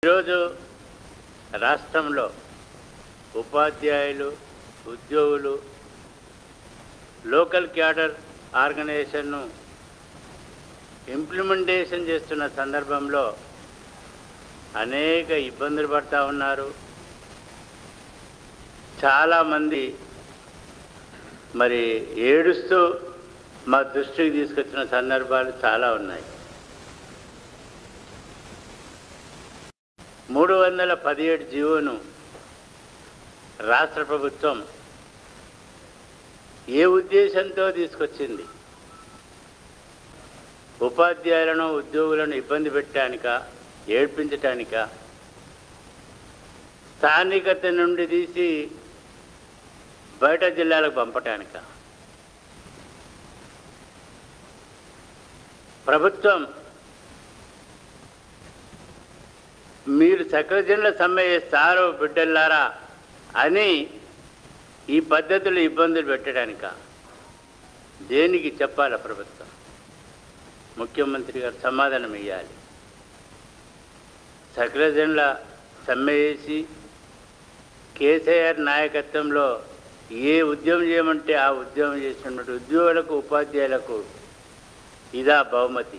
ఈరోజు రాష్ట్రంలో ఉపాధ్యాయులు ఉద్యోగులు లోకల్ క్యాడర్ ఆర్గనైజేషన్ను ఇంప్లిమెంటేషన్ చేస్తున్న సందర్భంలో అనేక ఇబ్బందులు పడతా ఉన్నారు చాలామంది మరి ఏడుస్తూ మా దృష్టికి తీసుకొచ్చిన సందర్భాలు చాలా ఉన్నాయి మూడు వందల పదిహేడు జీవోను రాష్ట్ర ప్రభుత్వం ఏ ఉద్దేశంతో తీసుకొచ్చింది ఉపాధ్యాయులను ఉద్యోగులను ఇబ్బంది పెట్టడానిక ఏడ్పించటానిక స్థానికత నుండి తీసి బయట జిల్లాలకు పంపటానిక ప్రభుత్వం మీరు సకలజనుల సమ్మె చేస్తారు బిడ్డల్లారా అని ఈ పద్ధతులు ఇబ్బందులు పెట్టడానిక దేనికి చెప్పాలా ప్రభుత్వం ముఖ్యమంత్రి గారు సమాధానం ఇవ్వాలి సకలజనుల సమ్మె చేసి కేసీఆర్ నాయకత్వంలో ఏ ఉద్యమం చేయమంటే ఆ ఉద్యమం చేసినటువంటి ఉద్యోగులకు ఉపాధ్యాయులకు ఇదా బహుమతి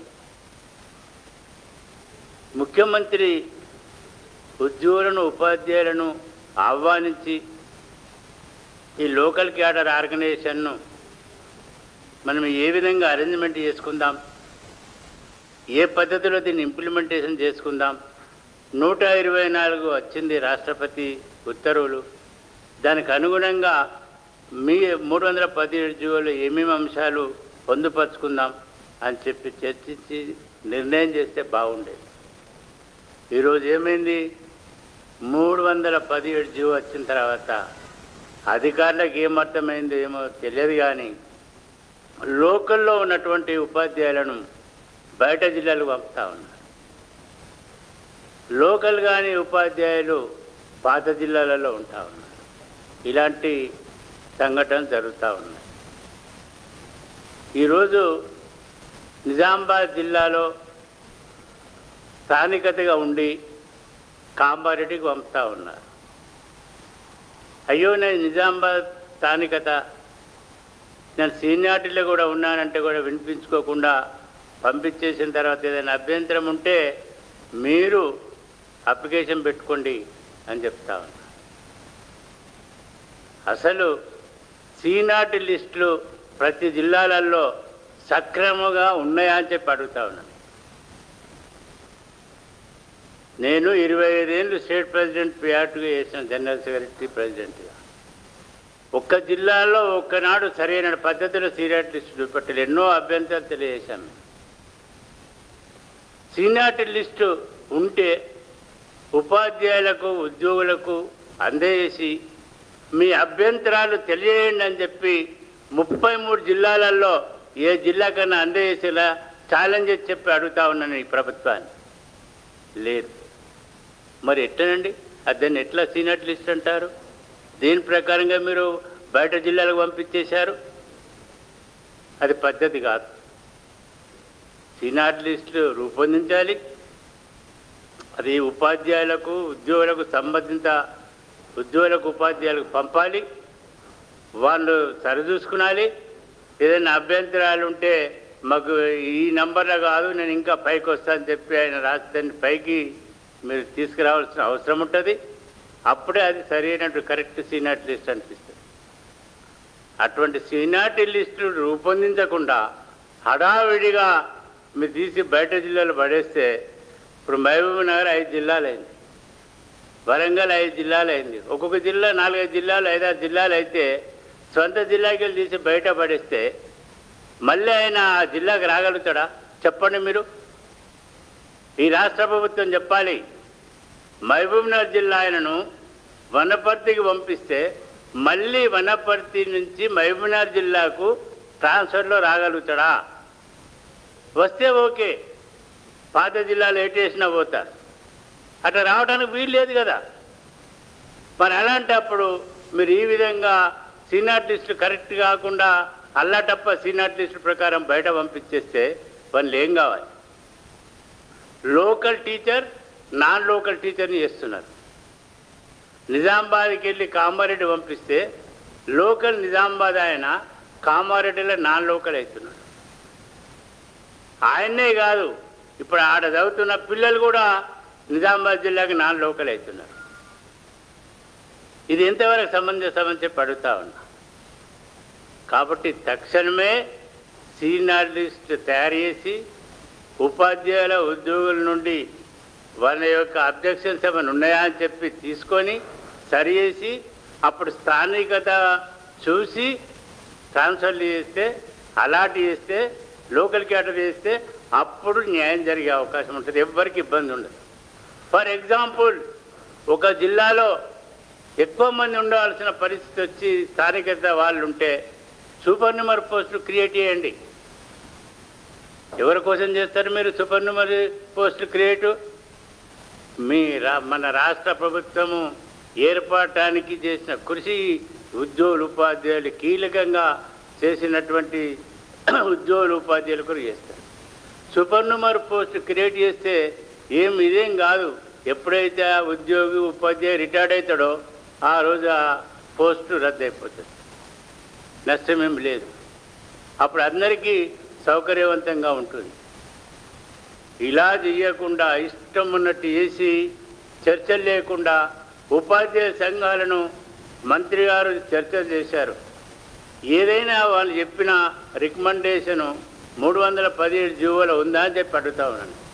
ముఖ్యమంత్రి ఉద్యోగులను ఉపాధ్యాయులను ఆహ్వానించి ఈ లోకల్ క్యాడర్ ఆర్గనైజేషన్ను మనం ఏ విధంగా అరేంజ్మెంట్ చేసుకుందాం ఏ పద్ధతిలో దీన్ని ఇంప్లిమెంటేషన్ చేసుకుందాం నూట ఇరవై నాలుగు వచ్చింది రాష్ట్రపతి ఉత్తర్వులు దానికి అనుగుణంగా మీ మూడు వందల పదిహేడు జీవోలు ఏమేమి అంశాలు పొందుపరుచుకుందాం అని చెప్పి చర్చించి నిర్ణయం చేస్తే బాగుండేది ఈరోజు ఏమైంది మూడు వందల పదిహేడు జీవో వచ్చిన తర్వాత అధికారులకు ఏమర్థమైందో ఏమో తెలియదు కానీ లోకల్లో ఉన్నటువంటి ఉపాధ్యాయులను బయట జిల్లాలకు పంపుతా ఉన్నారు లోకల్ కానీ ఉపాధ్యాయులు పాత జిల్లాలలో ఉంటా ఉన్నారు ఇలాంటి సంఘటనలు జరుగుతూ ఉన్నాయి ఈరోజు నిజామాబాద్ జిల్లాలో స్థానికతగా ఉండి కామారెడ్డికి పంపుతా ఉన్నారు అయ్యో నేను నిజామాబాద్ స్థానికత నేను సీనియారిటీలో కూడా ఉన్నానంటే కూడా వినిపించుకోకుండా పంపించేసిన తర్వాత ఏదైనా అభ్యంతరం ఉంటే మీరు అప్లికేషన్ పెట్టుకోండి అని చెప్తా ఉన్నా అసలు సీనాటి లిస్టులు ప్రతి జిల్లాలలో సక్రమంగా ఉన్నాయా అని చెప్పి అడుగుతా ఉన్నాను నేను ఇరవై ఐదేళ్ళు స్టేట్ ప్రెసిడెంట్ పిఆర్టీగా చేసిన జనరల్ సెక్రటరీ ప్రెసిడెంట్గా ఒక్క జిల్లాలో ఒక్కనాడు సరైన పద్ధతిలో సీనియారిటీ లిస్టు చూపెట్టాలి ఎన్నో అభ్యంతరాలు తెలియజేశాను సీనియారిటీ లిస్టు ఉంటే ఉపాధ్యాయులకు ఉద్యోగులకు అందజేసి మీ అభ్యంతరాలు తెలియజేయండి అని చెప్పి ముప్పై మూడు జిల్లాలలో ఏ జిల్లా కన్నా అందజేసేలా ఛాలెంజ్ చేసి చెప్పి అడుగుతా ఉన్నాను ఈ ప్రభుత్వాన్ని లేదు మరి ఎట్లనండి అది దాన్ని ఎట్లా సీనియర్ లిస్ట్ అంటారు దీని ప్రకారంగా మీరు బయట జిల్లాలకు పంపించేశారు అది పద్ధతి కాదు సీనియర్ లిస్టులు రూపొందించాలి అది ఉపాధ్యాయులకు ఉద్యోగులకు సంబంధిత ఉద్యోగులకు ఉపాధ్యాయులకు పంపాలి వాళ్ళు సరిచూసుకునాలి ఏదైనా అభ్యంతరాలు ఉంటే మాకు ఈ నంబర్లో కాదు నేను ఇంకా పైకి వస్తానని చెప్పి ఆయన రాసి దాన్ని పైకి మీరు తీసుకురావాల్సిన అవసరం ఉంటుంది అప్పుడే అది సరైనటువంటి కరెక్ట్ సీనియారిటీ లిస్ట్ అనిపిస్తుంది అటువంటి సీనియారిటీ లిస్టులు రూపొందించకుండా హడావిడిగా మీరు తీసి బయట జిల్లాలు పడేస్తే ఇప్పుడు మహబూబ్ నగర్ ఐదు జిల్లాలు అయింది వరంగల్ ఐదు జిల్లాలు అయింది ఒక్కొక్క జిల్లా నాలుగైదు జిల్లాలు ఐదారు జిల్లాలు అయితే సొంత జిల్లాకి వెళ్ళి తీసి బయట పడేస్తే మళ్ళీ ఆయన ఆ జిల్లాకి రాగలుగుతాడా చెప్పండి మీరు ఈ రాష్ట్ర ప్రభుత్వం చెప్పాలి మహబూబ్నగర్ జిల్లా ఆయనను వనపర్తికి పంపిస్తే మళ్ళీ వనపర్తి నుంచి మహబూబ్నగర్ జిల్లాకు ట్రాన్స్ఫర్లో రాగలుగుతాడా వస్తే ఓకే పాత జిల్లాలో ఎటేసినా పోతారు అట్లా రావడానికి వీలు లేదు కదా మరి అలాంటప్పుడు మీరు ఈ విధంగా సీనియర్ లిస్టు కరెక్ట్ కాకుండా అల్లాటప్ప సీనియర్ లిస్టు ప్రకారం బయట పంపించేస్తే వాళ్ళు ఏం కావాలి లోకల్ టీచర్ నాన్ లోకల్ టీచర్ని చేస్తున్నారు నిజామాబాద్కి వెళ్ళి కామారెడ్డి పంపిస్తే లోకల్ నిజామాబాద్ ఆయన కామారెడ్డిలో నాన్ లోకల్ అవుతున్నాడు ఆయన్నే కాదు ఇప్పుడు ఆడ చదువుతున్న పిల్లలు కూడా నిజామాబాద్ జిల్లాకి నాన్ లోకల్ అవుతున్నారు ఇది ఎంతవరకు సమంజసమని చెప్పి అడుగుతా ఉన్నా కాబట్టి తక్షణమే సీనియర్ లిస్ట్ తయారు చేసి ఉపాధ్యాయుల ఉద్యోగుల నుండి వాళ్ళ యొక్క అబ్జెక్షన్స్ ఏమైనా ఉన్నాయా అని చెప్పి తీసుకొని సరి చేసి అప్పుడు స్థానికత చూసి ట్రాన్స్ఫర్ చేస్తే అలాట్ చేస్తే లోకల్ క్యాటర్ చేస్తే అప్పుడు న్యాయం జరిగే అవకాశం ఉంటుంది ఎవ్వరికి ఇబ్బంది ఉండదు ఫర్ ఎగ్జాంపుల్ ఒక జిల్లాలో ఎక్కువ మంది ఉండవలసిన పరిస్థితి వచ్చి స్థానికత వాళ్ళు ఉంటే సూపర్ న్యూమర్ పోస్టులు క్రియేట్ చేయండి ఎవరి కోసం చేస్తారు మీరు సూపర్ న్యూమర్ పోస్టులు క్రియేట్ మీ రా మన రాష్ట్ర ప్రభుత్వము ఏర్పడటానికి చేసిన కృషి ఉద్యోగులు ఉపాధ్యాయులు కీలకంగా చేసినటువంటి ఉద్యోగులు ఉపాధ్యాయులు కూడా చేస్తారు సూపర్ న్యూమర్ పోస్ట్ క్రియేట్ చేస్తే ఏం ఇదేం కాదు ఎప్పుడైతే ఆ ఉద్యోగి ఉపాధ్యాయులు రిటైర్డ్ అవుతాడో ఆ రోజు ఆ పోస్టు రద్దు అయిపోతుంది నష్టమేం లేదు అప్పుడు అందరికీ సౌకర్యవంతంగా ఉంటుంది ఇలా చేయకుండా ఇష్టం ఉన్నట్టు చేసి చర్చలు లేకుండా ఉపాధ్యాయ సంఘాలను మంత్రి గారు చర్చలు చేశారు ఏదైనా వాళ్ళు చెప్పిన రికమెండేషను మూడు వందల పదిహేడు జీవోలో ఉందా అని చెప్పి అడుగుతా ఉన్నాను